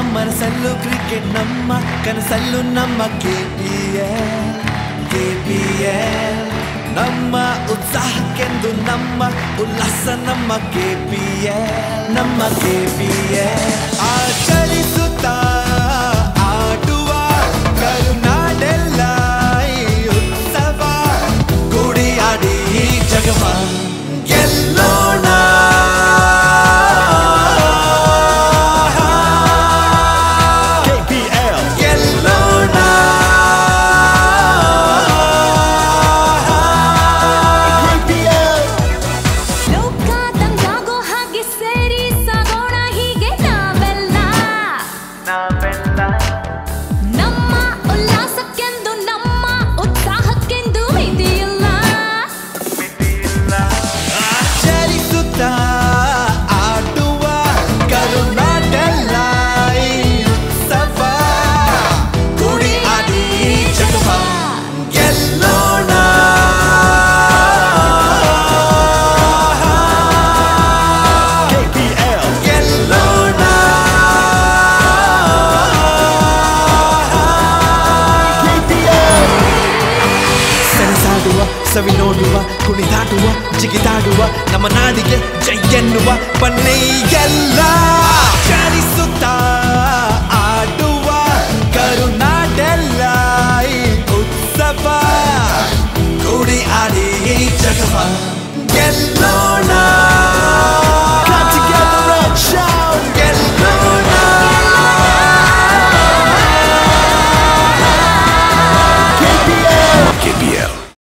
ಮನಸ್ಸಲ್ಲೂ cricket ನಮ್ಮ ಕನಸಲ್ಲೂ ನಮ್ಮ KPL KPL ನಮ್ಮ ಉತ್ಸಾಹಕ್ಕೆಂದು ನಮ್ಮ ಉಲ್ಲಾಸ ನಮ್ಮ ಕೆಪಿಎಲ್ ನಮ್ಮ ಕೆಪಿಎಲ್ ಆಚರಿಸುತ್ತಾ ಆಡುವ ಕರುನಾಡೆಲ್ಲ ಈ ಉತ್ಸವ ಗುಡಿಯಾಡಿ ಈ ಜಗವ ಗೆಲ್ಲೋಣ KPL ಗೆಲ್ಲೋಣ KPL ಲೋಕ ತಂಗಾಗೋ ಹಾಗೆ ಸೇರಿ ಸಾಗೋಣ ಹೀಗೆ ನಾವೆಲ್ಲ ನಮ್ಮ ಉಲ್ಲಾಸಕ್ಕೆಂದು ನಮ್ಮ ಉತ್ಸಾಹಕ್ಕೆಂದು ಮಿತಿಯಿಲ್ಲ ಆಚರಿಸುತ್ತಾ ಆಡುವ ಕರುನಾಡೆಲ್ಲ ಈ ಉತ್ಸವ ಗುಡಿ ಆಡಿ ಈ ಜಗವ ಗೆಲ್ಲೋಣ KPL ಗೆಲ್ಲೋಣ KPL ಸೆಣಸಾಡುವ ಸವಿ ನೋಡುವ ಕುಣಿದಾಡುವ ಜಿಗಿದಾಡುವ ನಮ್ಮ ನಾಡಿಗೆ ಜೈ ಎನ್ನುವ ಬನ್ನೆಯೆಲ್ಲ ಚಲಿಸುತ್ತಾ ಆಡುವ ಕರುನಾಡೆಲ್ಲ ಈ ಉತ್ಸವ ಗುಡಿ ಆಡಿ ಈ ಜಗವ ಗೆಲ್ಲೋ